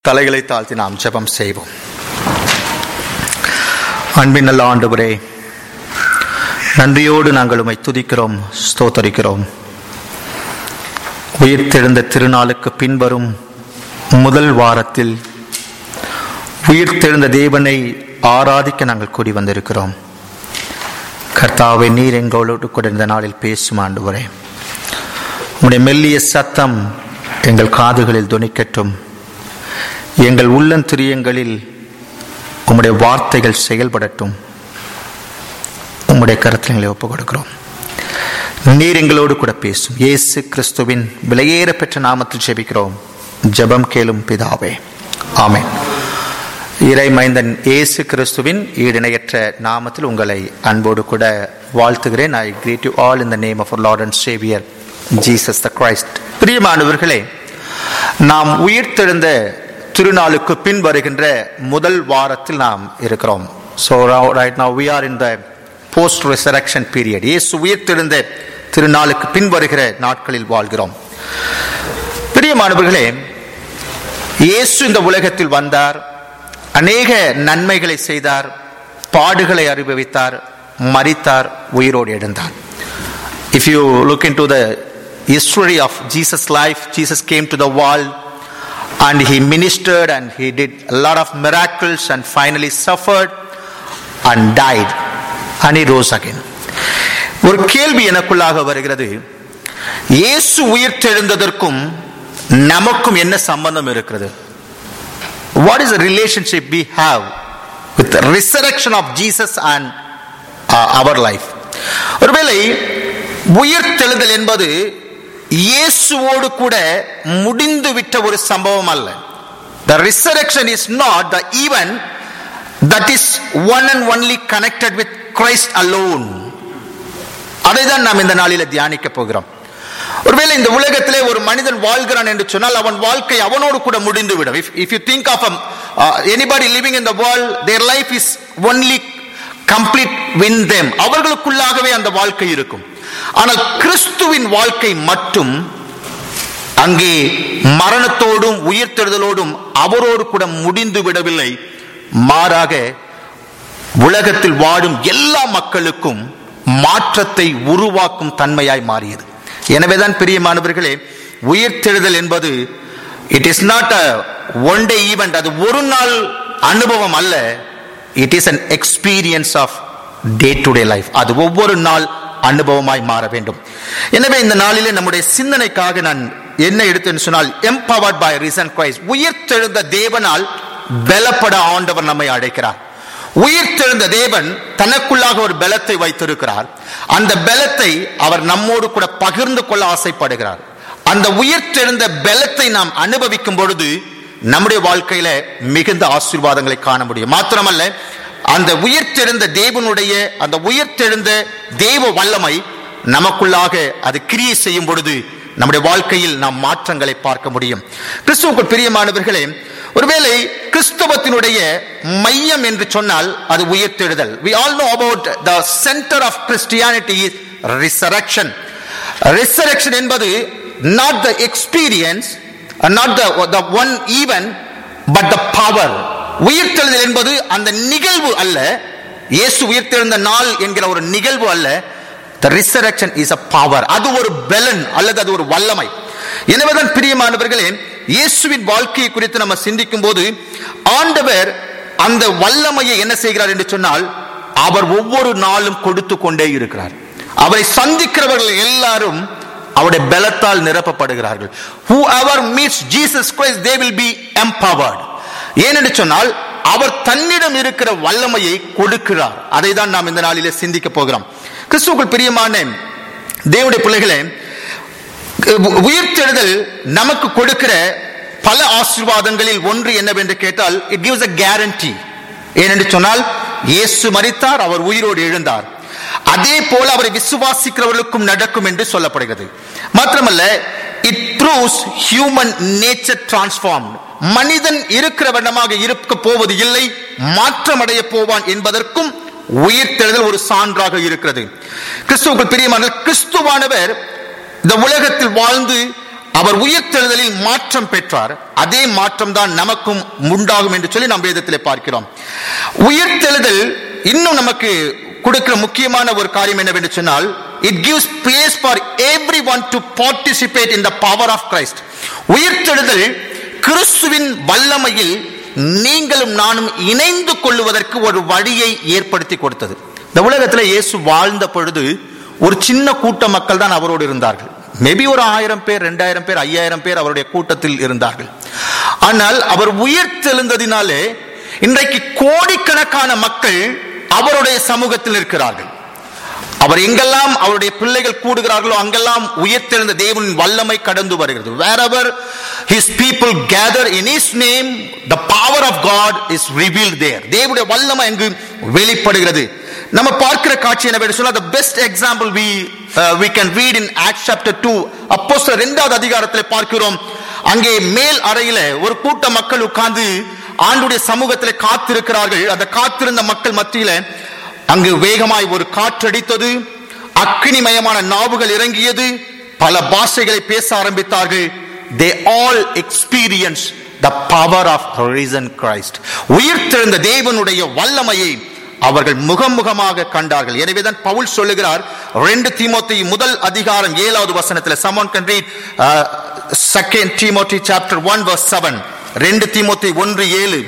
தலைகளை தாழ்த்தி நாம் ஜெபம் செய்வோம் அன்பின் நல்ல ஆண்டவரே நன்றியோடு நாங்கள் உம்மை துதிக்கிறோம் ஸ்தோத்தரிக்கிறோம் உயிர்த்தெழுந்த திருநாளுக்கு பின்வரும் முதல் வாரத்தில் உயிர்த்தெழுந்த தேவனை ஆராதிக்க நாங்கள் கூடி வந்திருக்கிறோம் கர்த்தாவை நீர் எங்களோடு கூட இந்த நாளில் பேசும் ஆண்டவரே உம்முடைய மெல்லிய சத்தம் எங்கள் காதுகளில் துணிக்கட்டும் எங்கள் உள்ளந்திரியங்களில் உம்முடைய வார்த்தைகள் செயல்படட்டும் உம்முடைய கருத்துங்களை ஒப்புக் கொடுக்கிறோம் நீர் எங்களோடு கூட பேசும் இயேசு கிறிஸ்துவின் விலையேற பெற்ற நாமத்தில் ஜெபிக்கிறோம் ஜெபம் கேளும் பிதாவே ஆமென் இறை மைந்தன் இயேசு கிறிஸ்துவின் ஈடிணையற்ற நாமத்தில் உங்களை அன்போடு கூட வாழ்த்துகிறேன் I greet you all in the name of lord and saviour Jesus the Christ பிரியமானவர்களே நாம் உயிர்த்தெழுந்த திருநாளுக்கு பின் வருகின்ற முதல் வாரத்தில் நாம் இருக்கிறோம் so right now we are in the post resurrection period இயேசு உயிர்த்தெழுந்த திருநாளுக்கு பின் வருகிற நாட்களில் வாழ்கிறோம் பிரியமானவர்களே இயேசு இந்த உலகத்தில் வந்தார் அநேக நன்மைகளை செய்தார் பாடுகளை அனுபவித்தார் மரித்தார் உயிரோடு எழுந்தார் if you look into the history of Jesus life Jesus came to the world and he ministered and he did a lot of miracles and finally suffered and died and he rose again ஒரு கேள்வி எனக்குள்ளாக வருகிறது இயேசு உயிர்த்தெழுந்ததற்கும் நமக்கும் என்ன சம்பந்தம் இருக்கிறது what is relationship we have with the resurrection of Jesus and uh, our life ஒருவேளை உயிர்த்தெழுதல் என்பது இயேசுவோடு கூட முடிந்து விட்ட ஒரு சம்பவம் அல்ல the resurrection is not the event that is one and only connected with Christ alone அதை தான் நாம் இந்த நாளில தியானிக்க போகிறோம் ஒருவேளை இந்த உலகத்திலே ஒரு மனிதன் வாழ்கிறான் என்று சொன்னால் அவன் வாழ்க்கை அவனோடு கூட முடிந்து விடும் if, if you think of a, uh, anybody living in the world their life is only complete win them அவர்களுக்குள்ளாகவே அந்த வாழ்க்கை இருக்கும் ஆனால் கிறிஸ்துவின் வாழ்க்கை மட்டும் அங்கே மரணத்தோடும் உயிர்த்தெழுதலோடும் அவரோடு கூட முடிந்து விடவில்லை மாறாக உலகத்தில் வாழும் எல்லா மக்களுக்கும் மாற்றத்தை உருவாக்கும் தன்மையாய் மாறியது எனவேதான் பிரியமானவர்களே உயிர்த்தெழுதல் என்பது it is not a one day event அது ஒரு நாள் அனுபவம் அல்ல it is an experience of day to day life அது ஒவ்வொரு நாள் அனுபவமாய் மாற வேண்டும் எனவே இந்த நாளிலே நம்முடைய சிந்தனைக்காக நான் என்ன எடுத்தேன்னு சொன்னால் எம்பவர்ட் பை ரீசன் கிரைஸ்ட் உயிர்த்தெழுந்த தேவனால் பலப்பட ஆண்டவர் நம்மை அழைக்கிறார் உயிர்த்தெழுந்த தேவன் தனக்குள்ளாக ஒரு பலத்தை வைத்திருக்கிறார் அந்த பலத்தை அவர் நம்மோடு கூட பகிர்ந்து கொள்ள ஆசைப்படுகிறார் அந்த உயிர்த்தெழுந்த பலத்தை நாம் அனுபவிக்கும் பொழுது நம்முடைய வாழ்க்கையில மிகுந்த ஆசீர்வாதங்களை காண முடியும் மாத்திரமல்ல அந்த உயிர்த்தெழுந்த தேவனுடைய அந்த உயிர்த்தெழுந்த தேவ வல்லமை நமக்குள்ளாக அது கிரியை செய்யும் பொழுது நம்முடைய வாழ்க்கையில் நாம் மாற்றங்களை பார்க்க முடியும் கிறிஸ்துவுக்கு பிரியமானவர்களே ஒருவேளை கிறிஸ்தவத்தினுடைய மையம் என்று சொன்னால் அது உயிர்த்தெழுதல் we all know about the center of christianity is resurrection resurrection என்பது not the experience not the the one event but the power உயிர்த்தெழுதல் என்பது அந்த நிகழ்வு அல்ல இயேசு உயிர்த்தெழுந்த நாள் என்கிற ஒரு நிகழ்வு அல்ல the resurrection is a power அது ஒரு பலன் அல்லது அது ஒரு வல்லமை எனவேதான் பிரியமானவர்களே இயேசுவின் வாழ்க்கையை குறித்து நம்ம சிந்திக்கும் போது ஆண்டவர் அந்த வல்லமையை என்ன செய்கிறார் என்று சொன்னால் அவர் ஒவ்வொரு நாளும் கொடுத்து கொண்டே இருக்கிறார் அவரை சந்திக்கிறவர்கள் எல்லாரும் அவருடைய பலத்தால் நிரப்பப்படுகிறார்கள் who ever meets jesus christ they will be empowered ஏனென்று சொன்னால் அவர் தன்னிடம் இருக்கிற வல்லமையை கொடுக்கிறார் அதை தான் நாம் இந்த நாளிலே சிந்திக்க போகிறோம் கிறிஸ்துவுக்குள் பிரியமான தேவனுடைய பிள்ளைகளே உயிர்த்தெழுதல் நமக்கு கொடுக்கிற பல ஆசீர்வாதங்களில் ஒன்று என்னவென்று கேட்டால் இட் கிவ்ஸ் அ கேரண்டி ஏனென்று சொன்னால் இயேசு மரித்தார் அவர் உயிரோடு எழுந்தார் அதே போல அவரை விசுவாசிக்கிறவர்களுக்கும் நடக்கும் என்று சொல்லப்படுகிறது மாத்திரமல்ல it proves human nature transform மனிதன் இருக்கிற வண்ணமாக இருக்க போவது இல்லை மாற்றமடைய போவான் என்பதற்கும் உயிர்த்தெழுதல் ஒரு சான்றாக இருக்கிறது கிறிஸ்துவுக்கு பிரியமான கிறிஸ்துவானவர் இந்த உலகத்தில் வாழ்ந்து அவர் உயிர்த்தெழுதலில் மாற்றம் பெற்றார் அதே மாற்றம் தான் நமக்கும் உண்டாகும் என்று சொல்லி நாம் வேதத்திலே பார்க்கிறோம் உயிர்த்தெழுதல் இன்னும் நமக்கு கொடுக்கிற முக்கியமான ஒரு காரியம் என்னவென்று சொன்னால் it gives place for every one to participate in the power of Christ உயிர்த்தெழுதல் கிறிஸ்துவின் வல்லமையில் நீங்களும் நானும் இணைந்து கொள்ளுவதற்கு ஒரு வழியை ஏற்படுத்தி கொடுத்தது இந்த உலகத்தில் இயேசு வாழ்ந்த பொழுது ஒரு சின்ன கூட்ட மக்கள் தான் அவரோடு இருந்தார்கள் மேபி ஒரு ஆயிரம் பேர் ரெண்டாயிரம் பேர் ஐயாயிரம் பேர் அவருடைய கூட்டத்தில் இருந்தார்கள் ஆனால் அவர் உயிர் தெழுந்ததினாலே இன்றைக்கு கோடிக்கணக்கான மக்கள் அவருடைய சமூகத்தில் இருக்கிறார்கள் அவர் எங்கெல்லாம் அவருடைய பிள்ளைகள் கூடுகிறார்களோ அங்கெல்லாம் உயர்த்தெழுந்த தேவனின் வல்லமை கடந்து வருகிறது wherever his people gather in his name the power of god is revealed there தேவனுடைய வல்லமை அங்கு வெளிப்படுகிறது நம்ம பார்க்கிற காட்சி என்ன சொன்னா the best example we uh, we can read in acts chapter 2 அப்போஸ்தலர் இரண்டாவது அதிகாரத்தில் பார்க்கிறோம் அங்கே மேல் அறையில ஒரு கூட்ட மக்கள் உட்கார்ந்து ஆண்டுடைய சமூகத்தில் காத்திருக்கிறார்கள் அந்த காத்திருந்த மக்கள் மத்தியில அங்கு வேகமாய் ஒரு காற்றடித்தது அக்னிமயமான நாவுகள் இறங்கியது பல பாஷைகளை பேச ஆரம்பித்தார்கள் they all experience the power of risen Christ உயிர்த்தெழுந்த தேவனுடைய வல்லமையை அவர்கள் முகமுகமாக கண்டார்கள் எனவேதான் பவுல் சொல்லுகிறார் ரெண்டு தீமோத்தி முதல் அதிகாரம் ஏழாவது வசனத்தில் someone can read second Timothy chapter one verse seven ரெண்டு தீமோத்தி ஒன்று ஏழு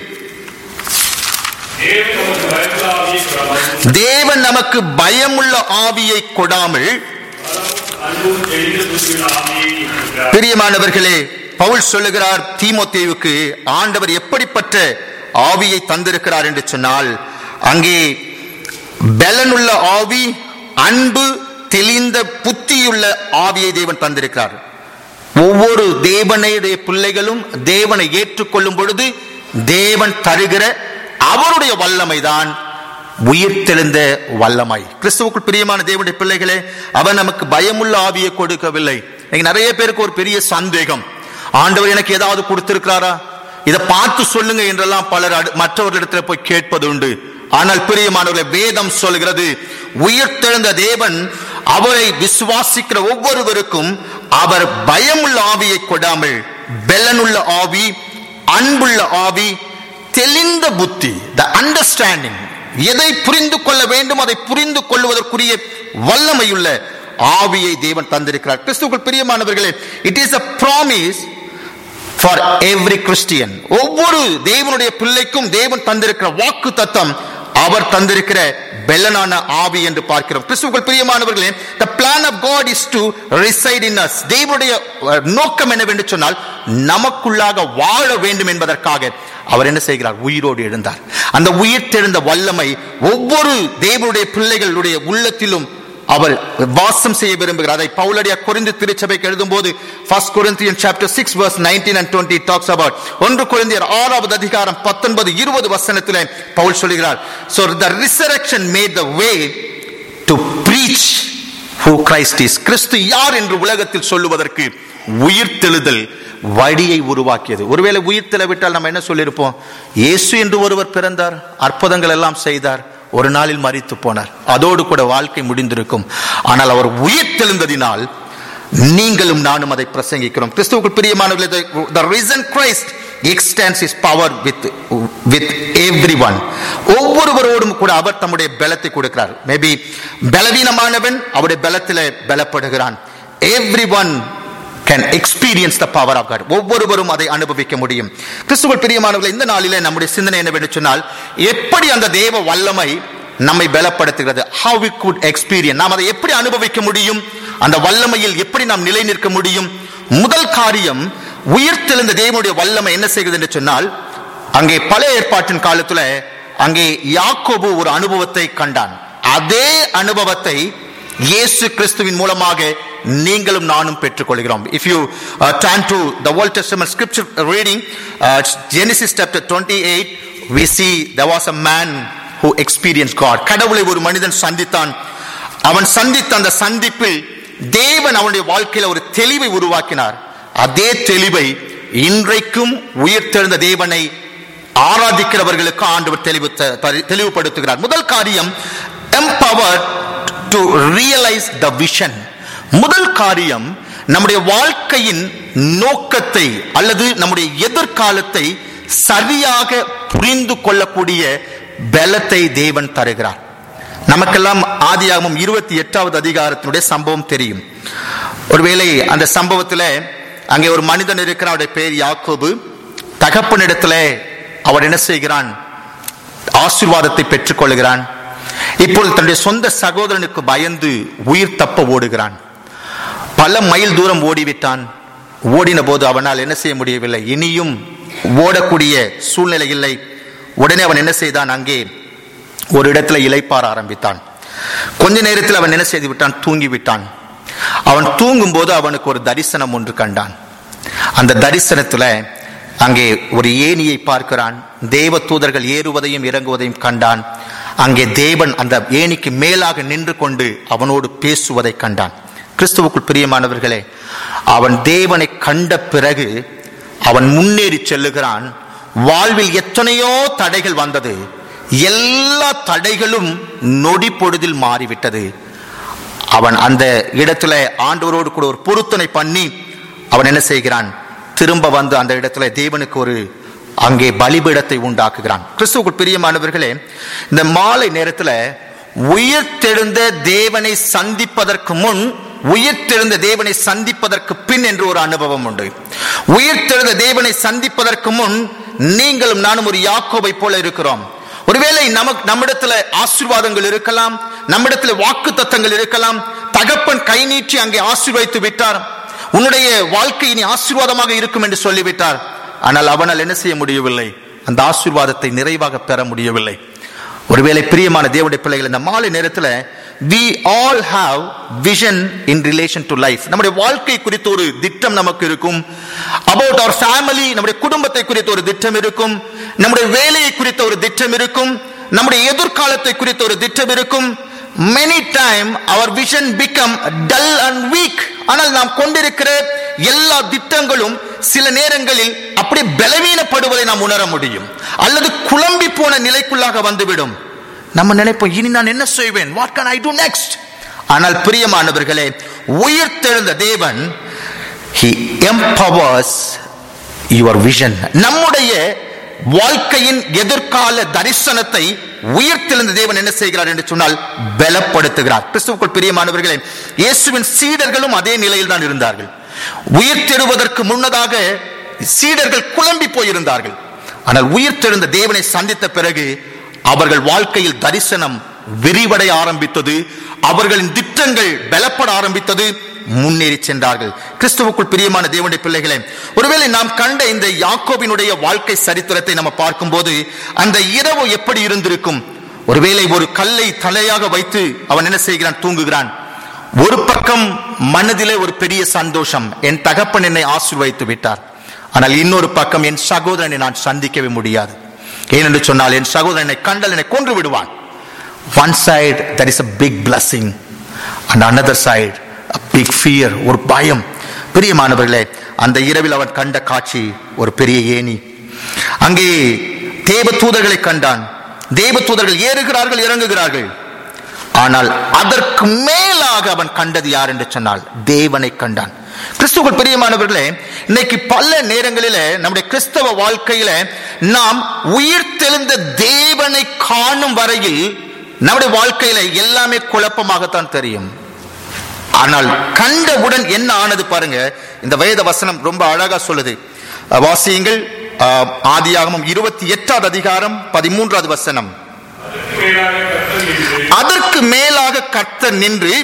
தேவன் நமக்கு பயமுள்ள ஆவியை தேவன் நமக்கு பயமுள்ள ஆவியை கொடாமல் கொடாமல் அன்பும் தெளிந்த புத்தியுள்ள ஆவியை கொடுக்கிறார். பிரியமானவர்களே பவுல் சொல்லுகிறார் தீமோத்தேவுக்கு ஆண்டவர் எப்படிப்பட்ட ஆவியை தந்திருக்கிறார் என்று சொன்னால் அங்கே பலனுள்ள ஆவி அன்பு தெளிந்த புத்தியுள்ள ஆவியை தேவன் தந்திருக்கிறார் ஒவ்வொரு தேவனுடைய பிள்ளைகளும் தேவனை ஏற்றுக்கொள்ளும் பொழுது தேவன் தருகிற அவருடைய வல்லமைதான் உயிர்த்தெழுந்த வல்லமை கிறிஸ்துவுக்குள் பிரியமான தேவனுடைய பிள்ளைகளே அவர் நமக்கு பயமுள்ள ஆவியை கொடுக்கவில்லை இன்னைக்கு நிறைய பேருக்கு ஒரு பெரிய சந்தேகம் ஆண்டவர் எனக்கு ஏதாவது கொடுத்திருக்கிறாரா இதை பார்த்து சொல்லுங்க என்றெல்லாம் பலர் அடு- மற்றவர்களிடத்தில் போய் கேட்பது உண்டு ஆனால் பிரியமானவர்களே வேதம் சொல்கிறது உயிர்த்தெழுந்த தேவன் அவரை விசுவாசிக்கிற ஒவ்வொருவருக்கும் அவர் பயமுள்ள ஆவியை கொடாமல் பெலனுள்ள ஆவி அன்புள்ள ஆவி தெளிந்த புத்தி த அண்டர்ஸ்டாண்டிங் எதை புரிந்து கொள்ள வேண்டும் அதை புரிந்து கொள்வதற்குரிய வல்லமையுள்ள ஆவியை தேவன் தந்திருக்கிறார் கிறிஸ்துவுக்குள் பிரியமானவர்களே it is a promise for every Christian ஒவ்வொரு தேவனுடைய பிள்ளைக்கும் தேவன் தந்திருக்கிற வாக்கு தத்தம் அவர் தந்திருக்கிற பெல்லனான ஆவி என்று பார்க்கிறோம் கிறிஸ்துவுக்குள் பிரியமானவர்களே the plan of god is to reside in us தேவனுடைய அஹ், நோக்கம் என்னவென்று சொன்னால் நமக்குள்ளாக வாழ வேண்டும் என்பதற்காக அவர் என்ன செய்கிறார் உயிரோடு எழுந்தார் அந்த உயிர் தெழுந்த வல்லமை ஒவ்வொரு தேவனுடைய பிள்ளைகளுடைய உள்ளத்திலும் அவர் வாசம் செய்ய விரும்புகிறார் அதை பவுலடியா கொரிந்து திருச்சபைக்கு எழுதும்போது first Corinthian chapter six verse 19 and 20 talks about ஒன்று கொரிந்தியர் ஆறாவது அதிகாரம் பத்தொன்பது இருபது வசனத்தில் பவுல் சொல்கிறார் so the resurrection made the way to preach who Christ is கிறிஸ்து யார் என்று உலகத்தில் சொல்லுவதற்கு உயிர்த்தெழுதல் வழியை உருவாக்கியது ஒருவேளை உயிர்த்தெழவிட்டால் நம்ம என்ன சொல்லியிருப்போம் இயேசு என்று ஒருவர் பிறந்தார் அற்புதங்கள் எல்லாம் செய்தார் ஒரு நாளில் மறித்து போனார் அதோடு கூட வாழ்க்கை முடிந்திருக்கும் ஆனால் அவர் உயிர்த்தெழுந்ததினால் நீங்களும் நானும் அதை பிரசங்கிக்கிறோம் கிறிஸ்துவுக்குள் பிரியமானவர்களே the- the risen Christ extends his power with with everyone ஒவ்வொருவரோடும் கூட அவர் தம்முடைய பலத்தை கொடுக்கிறார் மேபி பலவீனமானவன் அவருடைய பலத்திலே பலப்படுகிறான் everyone can experience the power of God ஒவ்வொருவரும் அதை அனுபவிக்க முடியும் கிறிஸ்துவ பிரியமானவர்கள் இந்த நாளிலே நம்முடைய சிந்தனை என்னவென்று சொன்னால் எப்படி அந்த தேவ வல்லமை நம்மை பலப்படுத்துகிறது how we could experience நாம் அதை எப்படி அனுபவிக்க முடியும் அந்த வல்லமையில் எப்படி நாம் நிலை நிற்க முடியும் முதல் காரியம் உயிர்த்தெழுந்த தேவனுடைய வல்லமை என்ன செய்கிறது என்று சொன்னால் அங்கே பழைய ஏற்பாட்டின் காலத்துல அங்கே யாக்கோபு ஒரு அனுபவத்தை கண்டான் அதே அனுபவத்தை இயேசு கிறிஸ்துவின் மூலமாக நீங்களும் நானும் பெற்றுக்கொள்கிறோம் if you uh, turn to the old testament scripture reading uh, genesis chapter 28 we see there was a man who experienced god கடவுளை ஒரு மனிதன் சந்தித்தான் அவன் சந்தித்த அந்த சந்திப்பில் தேவன் அவனுடைய வாழ்க்கையில ஒரு தெளிவை உருவாக்கினார் அதே தெளிவை இன்றைக்கும் உயிர்த்தெழுந்த தேவனை ஆராதிக்கிறவர்களுக்கு ஆண்டவர் தெளிவு த- த- தெளிவுபடுத்துகிறார் முதல் காரியம் empowered to realise the vision முதல் காரியம் நம்முடைய வாழ்க்கையின் நோக்கத்தை அல்லது நம்முடைய எதிர்காலத்தை சரியாக புரிந்து கொள்ளக்கூடிய பலத்தை தேவன் தருகிறார் நமக்கெல்லாம் ஆதியாகமம் இருபத்தி எட்டாவது அதிகாரத்தினுடைய சம்பவம் தெரியும் ஒருவேளை அந்த சம்பவத்தில் அங்கே ஒரு மனிதன் இருக்கிறான் அவருடைய பேர் யாக்கோபு தகப்பனிடத்துல அவன் என்ன செய்கிறான் ஆசீர்வாதத்தை பெற்றுக்கொள்கிறான் இப்பொழுது தன்னுடைய சொந்த சகோதரனுக்கு பயந்து உயிர் தப்ப ஓடுகிறான் பல மைல் தூரம் ஓடிவிட்டான் ஓடின போது அவனால் என்ன செய்ய முடியவில்லை இனியும் ஓடக்கூடிய சூழ்நிலை இல்லை உடனே அவன் என்ன செய்தான் அங்கே ஒரு இடத்துல இளைப்பாற ஆரம்பித்தான் கொஞ்ச நேரத்தில் அவன் என்ன செய்து விட்டான் தூங்கி விட்டான் அவன் தூங்கும் போது அவனுக்கு ஒரு தரிசனம் ஒன்று கண்டான் அந்த தரிசனத்துல அங்கே ஒரு ஏணியை பார்க்கிறான் தேவ தூதர்கள் ஏறுவதையும் இறங்குவதையும் கண்டான் அங்கே தேவன் அந்த ஏணிக்கு மேலாக நின்று கொண்டு அவனோடு பேசுவதை கண்டான் கிறிஸ்துவுக்குள் பிரியமானவர்களே அவன் தேவனை கண்ட பிறகு அவன் முன்னேறி செல்லுகிறான் வாழ்வில் எத்தனையோ தடைகள் வந்தது எல்லா தடைகளும் நொடி பொழுதில் மாறிவிட்டது அவன் அந்த இடத்துல ஆண்டவரோடு கூட ஒரு பொருத்தனை பண்ணி அவன் என்ன செய்கிறான் திரும்ப வந்து அந்த இடத்துல தேவனுக்கு ஒரு அங்கே பலிபீடத்தை உண்டாக்குகிறான் கிறிஸ்துவுக்குள் பிரியமானவர்களே இந்த மாலை நேரத்துல உயிர்த்தெழுந்த தேவனை சந்திப்பதற்கு முன் உயிர்த்தெழுந்த தேவனை சந்திப்பதற்கு பின் என்று ஒரு அனுபவம் உண்டு உயிர்த்தெழுந்த தேவனை சந்திப்பதற்கு முன் நீங்களும் நானும் ஒரு யாக்கோபை போல இருக்கிறோம் ஒருவேளை நமக்கு நம்மிடத்துல ஆசீர்வாதங்கள் இருக்கலாம் நம்மிடத்துல வாக்கு தத்தங்கள் இருக்கலாம் தகப்பன் கை நீட்டி அங்கே ஆசீர்வதித்து விட்டார் உன்னுடைய வாழ்க்கை இனி ஆசீர்வாதமாக இருக்கும் என்று சொல்லிவிட்டார் ஆனால் அவனால் என்ன செய்ய முடியவில்லை அந்த ஆசீர்வாதத்தை நிறைவாக பெற முடியவில்லை ஒருவேளை பிரியமான தேவனுடைய பிள்ளைகள் இந்த மாலை நேரத்தில் we all have vision in relation to life நம்முடைய வாழ்க்கை குறித்த ஒரு திட்டம் நமக்கு இருக்கும் about our family நம்முடைய குடும்பத்தை குறித்த ஒரு திட்டம் இருக்கும் நம்முடைய வேலையை குறித்த ஒரு திட்டம் இருக்கும் நம்முடைய எதிர்காலத்தை குறித்த ஒரு திட்டம் இருக்கும் many time our vision become dull and weak ஆனால் நாம் கொண்டிருக்கிற எல்லா திட்டங்களும் சில நேரங்களில் அப்படியே பலவீனப்படுவதை நாம் உணர முடியும் அல்லது குழம்பி போன நிலைக்குள்ளாக வந்துவிடும் நம்ம நினைப்போம் இனி நான் என்ன செய்வேன் what can I do next ஆனால் பிரியமானவர்களே உயிர்த்தெழுந்த தேவன் he empowers your vision நம்முடைய வாழ்க்கையின் எதிர்கால தரிசனத்தை உயிர்த்தெழுந்த தேவன் என்ன செய்கிறார் என்று சொன்னால் பலப்படுத்துகிறார் கிறிஸ்துவுக்குள் பிரியமானவர்களே இயேசுவின் சீடர்களும் அதே நிலையில் தான் இருந்தார்கள் உயிர்த்தெழுவதற்கு முன்னதாக சீடர்கள் குழம்பி போயிருந்தார்கள் ஆனால் உயிர்த்தெழுந்த தேவனை சந்தித்த பிறகு அவர்கள் வாழ்க்கையில் தரிசனம் விரிவடைய ஆரம்பித்தது அவர்களின் திட்டங்கள் பலப்பட ஆரம்பித்தது முன்னேறி சென்றார்கள் கிறிஸ்துவுக்குள் பிரியமான தேவனுடைய பிள்ளைகளே ஒருவேளை நாம் கண்ட இந்த யாக்கோபினுடைய வாழ்க்கை சரித்திரத்தை நம்ம பார்க்கும்போது அந்த இரவு எப்படி இருந்திருக்கும் ஒருவேளை ஒரு கல்லை தலையாக வைத்து அவன் என்ன செய்கிறான் தூங்குகிறான் ஒரு பக்கம் மனதிலே ஒரு பெரிய சந்தோஷம் என் தகப்பன் என்னை ஆசீர்வதித்து விட்டார் ஆனால் இன்னொரு பக்கம் என் சகோதரனை நான் சந்திக்கவே முடியாது ஏனென்று சொன்னால் என் சகோதரனை கண்டல் என்னை கொன்று விடுவான் one side that is a big blessing and another side a big fear ஒரு பயம் பிரியமானவர்களே அந்த இரவில் அவன் கண்ட காட்சி ஒரு பெரிய ஏணி அங்கே தேவ தூதர்களை கண்டான் தேவ தூதர்கள் ஏறுகிறார்கள் இறங்குகிறார்கள் ஆனால் அதற்கு மேலாக அவன் கண்டது யார் என்று சொன்னால் தேவனை கண்டான் கிறிஸ்துவ பிரியமானவர்களே இன்னைக்கு பல நேரங்களில நம்முடைய கிறிஸ்தவ வாழ்க்கையில நாம் உயிர்த்தெழுந்த தேவனை காணும் வரையில் நம்முடைய வாழ்க்கையில எல்லாமே குழப்பமாகத்தான் தெரியும் ஆனால் கண்டவுடன் என்ன ஆனது பாருங்க இந்த வேத வசனம் ரொம்ப அழகா சொல்லுது அஹ் வாசியுங்கள் அஹ், ஆதியாகமம் இருபத்தி எட்டாவது அதிகாரம் பதிமூன்றாவது வசனம் மேலாக கர்த்தர் என்று அதற்கு மேலாக கர்த்தர் நின்று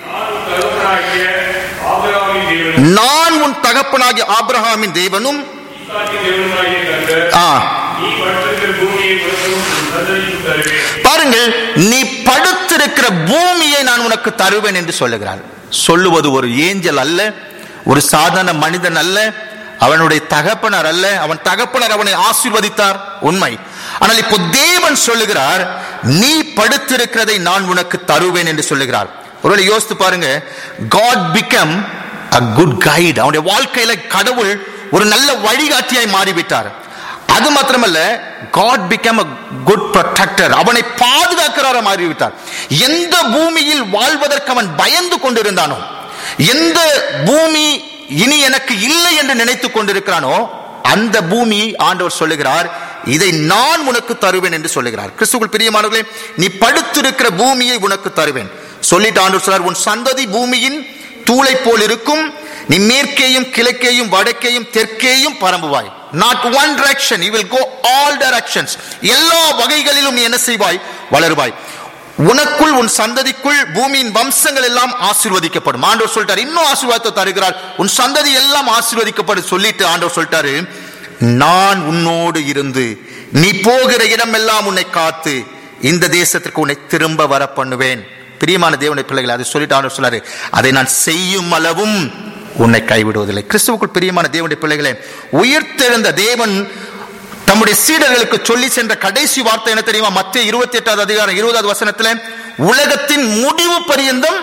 தகப்பனாகிய ஆபிரகாமின் தேவனும் நான் உன் தகப்பனாகிய ஆபிரகாமின் தேவனும் ஈசாக்கின் தேவனுமாகிய கர்த்தர் ஆ, நீ படுத்திருக்கிற பூமியை உனக்கும் உன் சந்ததிக்கும் தருவேன் பாருங்கள் நீ படுத்திருக்கிற பூமியை நான் உனக்கு தருவேன் என்று சொல்லுகிறார் சொல்லுவது ஒரு ஏஞ்சல் அல்ல ஒரு சாதாரண மனிதன் அல்ல அவனுடைய தகப்பனர் அல்ல அவன் தகப்பனர் அவனை ஆசீர்வதித்தார் உண்மை ஆனால் இப்போ தேவன் சொல்லுகிறார் நீ படுத்திருக்கிறதை நான் உனக்கு தருவேன் என்று சொல்லுகிறார் ஒருவேளை யோசித்து பாருங்க God become a good guide அவனுடைய வாழ்க்கையில கடவுள் ஒரு நல்ல வழிகாட்டியாய் மாறிவிட்டார் அது மாத்திரமல்ல God become a good protector அவனை பாதுகாக்கிறார மாறிவிட்டார் எந்த பூமியில் வாழ்வதற்கு அவன் பயந்து கொண்டிருந்தானோ எந்த பூமி இனி எனக்கு இல்லை என்று நினைத்துக் கொண்டிருக்கிறானோ அந்த பூமி ஆண்டவர் சொல்லுகிறார் இதை நான் உனக்கு தருவேன் என்று சொல்லுகிறார் கிறிஸ்துக்குள் பிரியமானவர்களே நீ படுத்திருக்கிற பூமியை உனக்கு தருவேன் சொல்லிட்டு ஆண்டவர் சொல்றார் உன் சந்ததி பூமியின் தூளை போல் இருக்கும் நீ மேற்கேயும் கிழக்கேயும் வடக்கேயும் தெற்கேயும் பரம்புவாய் not one direction you will go all directions எல்லா வகைகளிலும் நீ என்ன செய்வாய் வளருவாய் உனக்குள் உன் சந்ததிக்குள் பூமியின் வம்சங்கள் எல்லாம் ஆசீர்வதிக்கப்படும் ஆண்டவர் சொல்லிட்டாரு இன்னும் ஆசீர்வாதத்தை தருகிறார் உன் சந்ததி எல்லாம் ஆசீர்வதிக்கப்படும் சொல்லிட்டு ஆண்டவர் சொல்லிட்டாரு நான் உன்னோடு இருந்து நீ போகிற இடமெல்லாம் உன்னை காத்து இந்த தேசத்திற்கு உன்னை திரும்ப வர பண்ணுவேன் பிரியமான தேவனுடைய பிள்ளைகள் அதை சொல்லிட்டு ஆண்டவர் சொல்லாரு அதை நான் செய்யும் அளவும் உன்னை கைவிடுவதில்லை கிறிஸ்துவுக்குள் பிரியமான தேவனுடைய பிள்ளைகளே உயிர்த்தெழுந்த தேவன் தம்முடைய சீடர்களுக்கு சொல்லி சென்ற கடைசி வார்த்தை என்ன தெரியுமா மத்திய இருபத்தி எட்டாவது அதிகாரம் இருபதாவது வசனத்துல உலகத்தின் முடிவு பரியந்தம்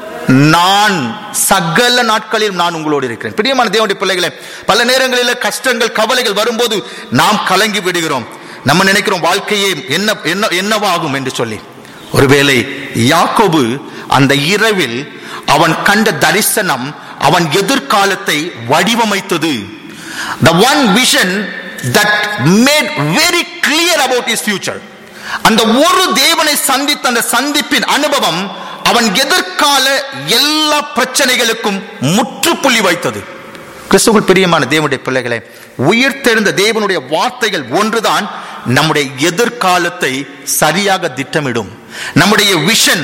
நான் சகல நாட்களில் நான் உங்களோடு இருக்கிறேன் பிரியமான தேவனுடைய பிள்ளைகளே பல நேரங்களில் கஷ்டங்கள் கவலைகள் வரும்போது நாம் கலங்கி விடுகிறோம் நம்ம நினைக்கிறோம் வாழ்க்கையே என்ன என்ன என்னவாகும் என்று சொல்லி ஒருவேளை யாக்கோபு அந்த இரவில் அவன் கண்ட தரிசனம் அவன் எதிர்காலத்தை வடிவமைத்தது the one vision that made very clear about his future அந்த ஒரு தேவனை சந்தித்த அந்த சந்திப்பின் அனுபவம் அவன் எதிர்கால எல்லா பிரச்சனைகளுக்கும் முற்றுப்புள்ளி வைத்தது கிறிஸ்துவுக்குள் பிரியமான தேவனுடைய பிள்ளைகளே உயிர்த்தெழுந்த தேவனுடைய வார்த்தைகள் ஒன்றுதான் நம்முடைய எதிர்காலத்தை சரியாக திட்டமிடும் நம்முடைய விஷன்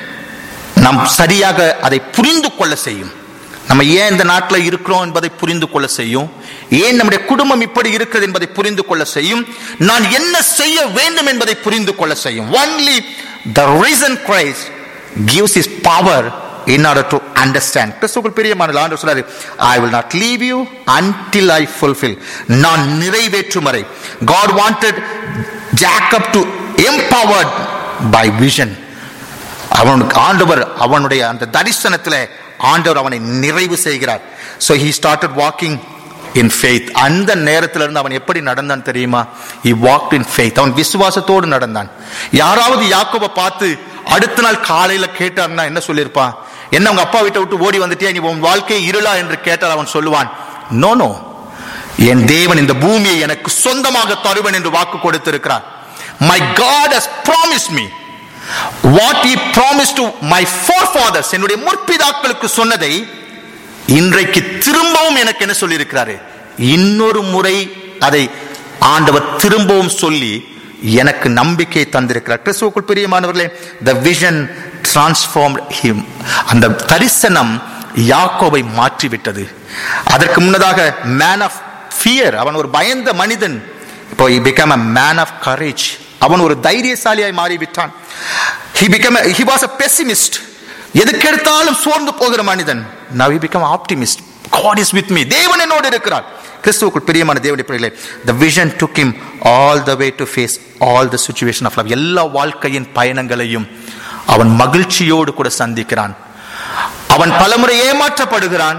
நாம் சரியாக அதை புரிந்து கொள்ள செய்யும் நம்ம ஏன் இந்த நாட்டில் இருக்கிறோம் என்பதை புரிந்து கொள்ள செய்யும் ஏன் நம்முடைய குடும்பம் இப்படி இருக்கிறது என்பதை புரிந்து கொள்ள செய்யும் நான் என்ன செய்ய வேண்டும் என்பதை புரிந்து கொள்ள செய்யும் only the risen Christ gives his power in order to understand கிறிஸ்துவுக்குள் பிரியமான ஆண்டு சொல்றாரு ஐ will not leave you until I fulfill நான் நிறைவேற்றும் வரை God wanted Jacob to empowered by vision அவனுக்கு ஆண்டவர் அவனுடைய அந்த தரிசனத்தில் ஆண்டவர் அவனை நிறைவு செய்கிறார் so he started walking in faith அந்த நேரத்துல இருந்து அவன் எப்படி நடந்தான் தெரியுமா he walked in faith அவன் விசுவாசத்தோடு நடந்தான் யாராவது யாக்கோபை பார்த்து அடுத்த நாள் காலையில கேட்டார்னா என்ன சொல்லியிருப்பான் என்ன உங்க அப்பா வீட்டை விட்டு ஓடி வந்துட்டியா நீ உன் வாழ்க்கை இருளா என்று கேட்டால் அவன் சொல்லுவான் நோ நோ என் தேவன் இந்த பூமியை எனக்கு சொந்தமாக தருவன் என்று வாக்கு கொடுத்திருக்கிறார் my God has promised me what he promised to my forefathers என்னுடைய முற்பிதாக்களுக்கு சொன்னதை இன்றைக்கு திரும்பவும் எனக்கு என்ன சொல்லியிருக்கிறாரு இன்னொரு முறை அதை ஆண்டவர் திரும்பவும் சொல்லி எனக்கு நம்பிக்கை தந்திருக்கிறார் கிறிஸ்துவுக்குள் பிரியமானவர்களே த விஷன் டிரான்ஸ்ஃபார்ம் ஹிம் அந்த தரிசனம் யாக்கோவை மாற்றிவிட்டது அதற்கு முன்னதாக மேன் ஆஃப் ஃபியர் அவன் ஒரு பயந்த மனிதன் இப்போ he became a man of courage அவன் ஒரு தைரியசாலியாய் மாறிவிட்டான் he became a, he was a pessimist எதுக்கெடுத்தாலும் சோர்ந்து போகிற மனிதன் now he become optimist god is with me தேவன் என்னோடு இருக்கிறார் கிறிஸ்துவுக்குள் பிரியமான தேவனுடைய பிள்ளைகளே the vision took him all the way to face all the situation of life எல்லா வாழ்க்கையின் பயணங்களையும் அவன் மகிழ்ச்சியோடு கூட சந்திக்கிறான் அவன் பலமுறை ஏமாற்றப்படுகிறான்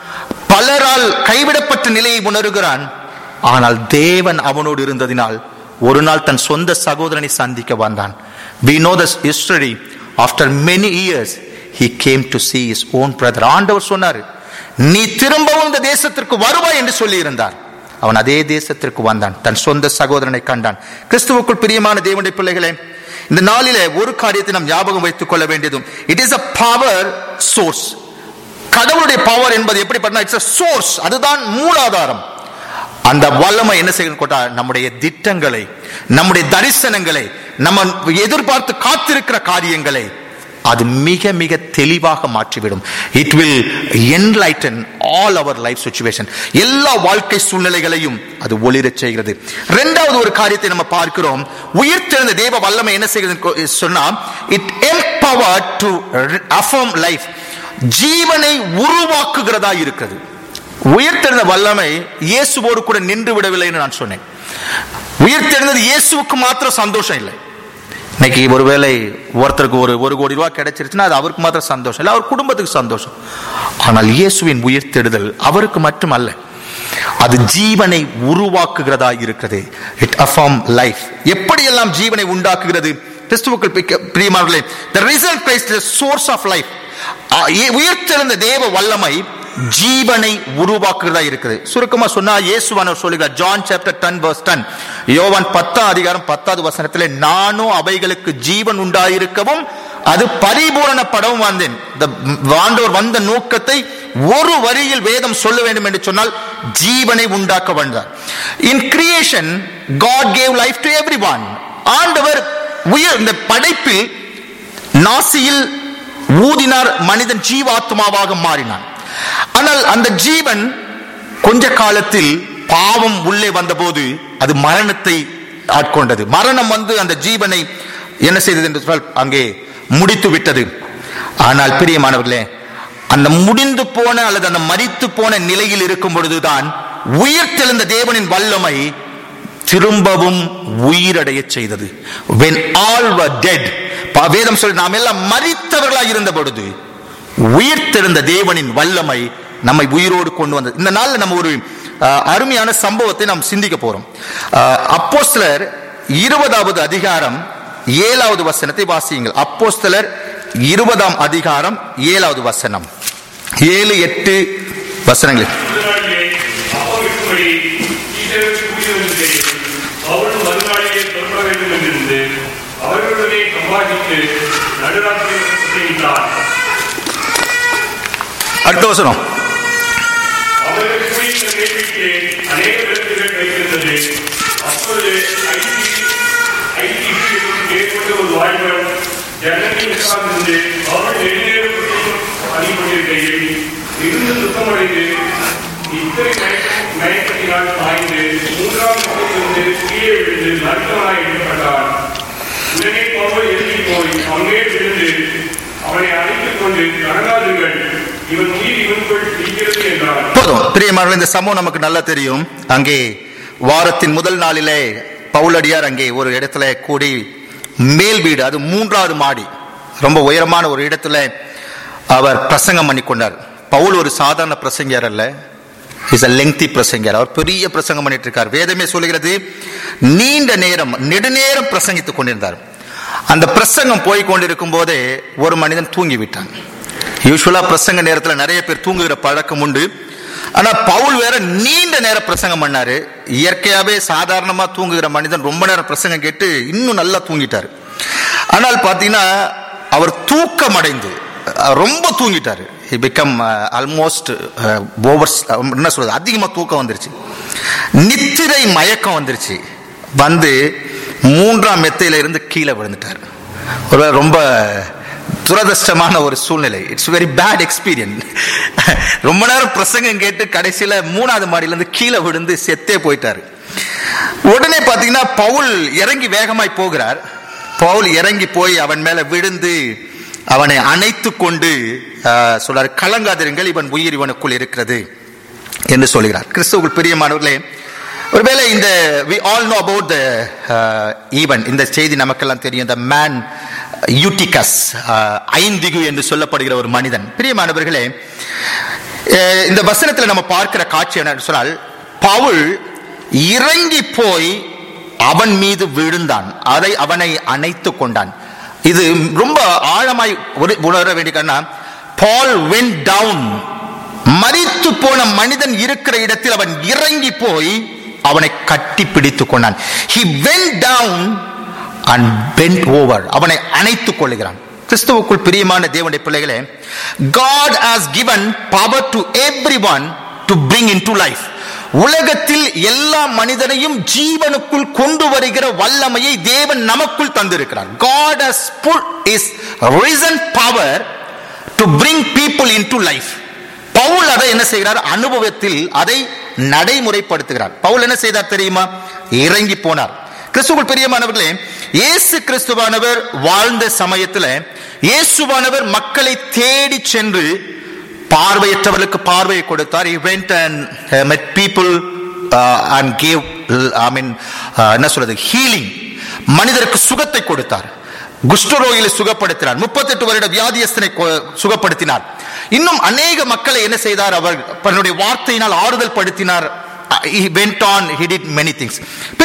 பலரால் கைவிடப்பட்ட நிலையை உணர்கிறான் ஆனால் தேவன் அவனோடு இருந்ததினால் ஒரு நாள் தன் சொந்த சகோதரனை சந்திக்க வந்தான் we know this history after many years he came to see his own brother ஆண்டவர் சொன்னார் நீ திரும்பவும் இந்த தேசத்திற்கு வருவாய் என்று சொல்லி இருந்தார் அவன் அதே தேசத்திற்கு வந்தான் தன் சொந்த சகோதரனை கண்டான் கிறிஸ்துவுக்குள் பிரியமான தேவனுடைய பிள்ளைகளே இந்த நாளிலே ஒரு காரியத்தை நாம் ஞாபகம் வைத்துக் கொள்ள வேண்டியதும் it is a power source கடவுளுடைய பவர் என்பது எப்படி பண்ணா இட்ஸ் சோர்ஸ் அதுதான் மூலாதாரம் அந்த வல்லமை என்ன செய்யணும் கொண்டா நம்முடைய திட்டங்களை நம்முடைய தரிசனங்களை நம்ம எதிர்பார்த்து காத்திருக்கிற காரியங்களை அது மிக மிக தெளிவாக மாற்றிவிடும் it will enlighten all our life situation எல்லா வாழ்க்கை சூழ்நிலைகளையும் அது ஒளிரச் செய்கிறது இரண்டாவது ஒரு காரியத்தை நம்ம பார்க்கிறோம் உயிர்த்தெழுந்த தேவ வல்லமை என்ன செய்கிறது சொன்னா it empower to affirm life ஜீவனை உருவாக்குகிறதா இருக்கிறது உயிர்த்தெழுந்த வல்லமை இயேசுவோடு கூட நின்று விடவில்லைன்னு நான் சொன்னேன் உயிர்த்தெழுந்தது இயேசுவுக்கு மாத்திரம் சந்தோஷம் இல்லை இன்னைக்கு ஒருவேளை ஒருத்தருக்கு ஒரு ஒரு கோடி ரூபாய் கிடைச்சிருச்சுன்னா அது அவருக்கு மாத்திரம் சந்தோஷம் இல்லை அவர் குடும்பத்துக்கு சந்தோஷம் ஆனால் இயேசுவின் உயிர்த்தெழுதல் அவருக்கு மட்டுமல்ல அது ஜீவனை உருவாக்குகிறதா இருக்கிறது இட் அஃபார்ம் லைஃப் எப்படியெல்லாம் ஜீவனை உண்டாக்குகிறது கிறிஸ்துவுக்குள் பிரியமானவர்களே the risen Christ is the source of life ஆ, இ- உயிர்த்தெழுந்த தேவ வல்லமை ஜீவனை உருவாக்குறதா இருக்குது சுருக்கமா சொன்னா இயேசுவானவர் சொல்லுகிறார் ஜான் சாப்டர் 10 verse 10 யோவான் பத்தாம் அதிகாரம் பத்தாவது வசனத்திலே நானும் அவைகளுக்கு ஜீவன் உண்டாயிருக்கவும் அது பரிபூரணப்படவும் வந்தேன் இந்த ஆண்டவர் வந்த நோக்கத்தை ஒரு வரியில் வேதம் சொல்ல வேண்டும் என்று சொன்னால் ஜீவனை உண்டாக்க வந்தார் in creation God gave life to every ஆண்டவர் உயர் இந்த படைப்பில் நாசியில் ஊதினார் மனிதன் ஜீவாத்மாவாக மாறினான் ஆனால் அந்த ஜீவன் கொஞ்ச காலத்தில் பாவம் உள்ளே வந்தபோது அது மரணத்தை ஆட்கொண்டது மரணம் வந்து அந்த ஜீவனை என்ன செய்தது என்று சொன்னால் அங்கே முடித்து விட்டது ஆனால் பிரியமானவர்களே அந்த முடிந்து போன அல்லது அந்த மரித்து போன நிலையில் இருக்கும் பொழுதுதான் உயிர் தெழுந்த தேவனின் வல்லமை திரும்பவும் உயிரடைய செய்தது when all were dead பா- வேதம் சொல்லி நாம் எல்லாம் மரித்தவர்களாய் இருந்த பொழுது உயிர்த்தெழுந்த தேவனின் வல்லமை நம்மை உயிரோடு கொண்டு வந்தது இந்த நாள்ல நம்ம ஒரு அஹ், அருமையான சம்பவத்தை நாம் சிந்திக்க போறோம் அப்போஸ்தலர் இருபதாவது அதிகாரம் ஏழாவது வசனத்தை வாசியுங்கள் அப்போஸ்தலர் இருபதாம் அதிகாரம் ஏழாவது வசனம் ஏழு எட்டு வசனங்கள் மறுநாளிலே அப்பமிட்டும்படி சீசருக்கு கூடியவர்களுக்கு அவரும் மறுநாளிலே புறப்பட வேண்டும் என்றிருந்து அவர்களுடனே சம்பாதித்து நடுராத்திரியில் செய்தார் அடுத்த வசனம் அவர்கள் குடித்த கேள்விக்கு அநேக விருதுகள் வைத்திருந்தது அப்பொழுது ஐடி ஐடி ஏற்பட்ட ஒரு வாய்ப்பு ஜனங்கள் உட்கார்ந்திருந்து அவர்கள் நெடுநேரம் அணிபட்டிருக்கையில் இருந்து சுத்தமடைந்து இத்தனை மயக்க- மயக்கத்தினால் சாய்ந்து மூன்றாம் பக்கத்திலிருந்து கீழே விழுந்து மருத்துவனாய் எடுக்கப்பட்டார் உடனே பவுல் எழுதி போய் அங்கே விழுந்து அவனை அழைத்துக் கொண்டு கணங்காதுங்கள் இவன் உயிர் இவனுக்குள் இருக்கிறது என்றார் போதும் பிரியமானவர்களே இந்த சம்பவம் நமக்கு நல்லா தெரியும் அங்கே வாரத்தின் முதல் நாளிலே பவுலடியார் அங்கே ஒரு இடத்துல கூடி மேல் வீடு அது மூன்றாவது மாடி ரொம்ப உயரமான ஒரு இடத்துல அவர் பிரசங்கம் பண்ணி கொண்டார் பவுல் ஒரு சாதாரண பிரசங்கியார் அல்ல இஸ் a lengthy பிரசங்கியார் அவர் பெரிய பிரசங்கம் பண்ணிட்டு இருக்கார் வேதமே சொல்கிறது நீண்ட நேரம் நெடுநேரம் பிரசங்கித்துக் கொண்டிருந்தார் அந்த பிரசங்கம் போய் கொண்டிருக்கும் போதே ஒரு மனிதன் தூங்கி விட்டான் யூஸ்வலா பிரசங்க நேரத்துல நிறைய பேர் தூங்குகிற பழக்கம் உண்டு ஆனா பவுல் வேற நீண்ட நேரம் பிரசங்கம் பண்ணாரு இயற்கையாவே சாதாரணமா தூங்குகிற மனிதன் ரொம்ப நேரம் பிரசங்கம் கேட்டு இன்னும் நல்லா தூங்கிட்டாரு ஆனால் பாத்தீங்கன்னா அவர் தூக்கம் அடைந்து அஹ், ரொம்ப தூங்கிட்டாரு பிகம் ஆல்மோஸ்ட் ஓவர் என்ன சொல்றது அதிகமா தூக்கம் வந்துருச்சு நித்திரை மயக்கம் வந்துருச்சு வந்து மூன்றாம் மெத்தையில இருந்து கீழே விழுந்துட்டார் ஒரு ரொம்ப துரதிருஷ்டமான ஒரு சூழ்நிலை இட்ஸ் வெரி பேட் எக்ஸ்பீரியன்ஸ் ரொம்ப நேரம் பிரசங்கம் கேட்டு கடைசியில மூணாவது மாடியில இருந்து கீழே விழுந்து செத்தே போயிட்டாரு உடனே பாத்தீங்கன்னா பவுல் இறங்கி வேகமாய் போகிறார் பவுல் இறங்கி போய் அவன் மேல விழுந்து அவனை அணைத்து கொண்டு ஆஹ், சொல்றாரு கலங்காதிருங்கள் இவன் உயிர் இவனுக்குள் இருக்கிறது என்று சொல்கிறார் கிறிஸ்துவுக்குள் பிரியமானவர்களே ஒருவேளை இந்த we all know about the uh, even இந்த செய்தி நமக்கெல்லாம் தெரியும் the man யூட்டிகஸ் ஐந்திகு என்று சொல்லப்படுகிற ஒரு மனிதன் பிரியமானவர்களே அஹ், இந்த வசனத்துல நம்ம பார்க்கிற காட்சி என்னன்னு சொன்னால் பவுல் இறங்கி போய் அவன் மீது விழுந்தான் அதை அவனை அணைத்து கொண்டான் இது ரொம்ப ஆழமாய் ஒரு- உணர வேண்டிய பால் வென் டவுன் மரித்து போன மனிதன் இருக்கிற இடத்தில் அவன் இறங்கி போய் அவனை கட்டி பிடித்துக் கொண்டான் he went down and bent over அவனை அணைத்துக் கொள்கிறான் கிறிஸ்துவுக்குள் பிரியமான தேவனுடைய பிள்ளைகளே God has given power to everyone to bring into life உலகத்தில் எல்லா மனிதனையும் ஜீவனுக்குள் கொண்டு வருகிற வல்லமையை தேவன் நமக்குள் தந்திருக்கிறார் God has put his risen power to bring people into life Pavul அதை என்ன செய்கிறார் அனுபவத்தில் அதை நடைமுறைப்படுத்துகிறார் பவுல் என்ன செய்தார் தெரியுமா இறங்கி போனார் கிறிஸ்துவுக்குள் பிரியமானவர்களே இயேசு கிறிஸ்துவானவர் வாழ்ந்த சமயத்துல இயேசுவானவர் மக்களை தேடி சென்று பார்வையற்றவர்களுக்கு பார்வையை கொடுத்தார் he went and uh, met people uh, and gave uh, I mean uh, என்ன சொல்றது healing மனிதருக்கு சுகத்தை கொடுத்தார் குஷ்டரோகிகளை சுகப்படுத்தினார் முப்பத்தெட்டு வருட வியாதியஸ்தனை கொ- சுகப்படுத்தினார் இன்னும் அநேக மக்களை என்ன செய்தார் அவர் தன்னுடைய வார்த்தையினால் ஆறுதல் படுத்தினார் Uh, he went on he did many things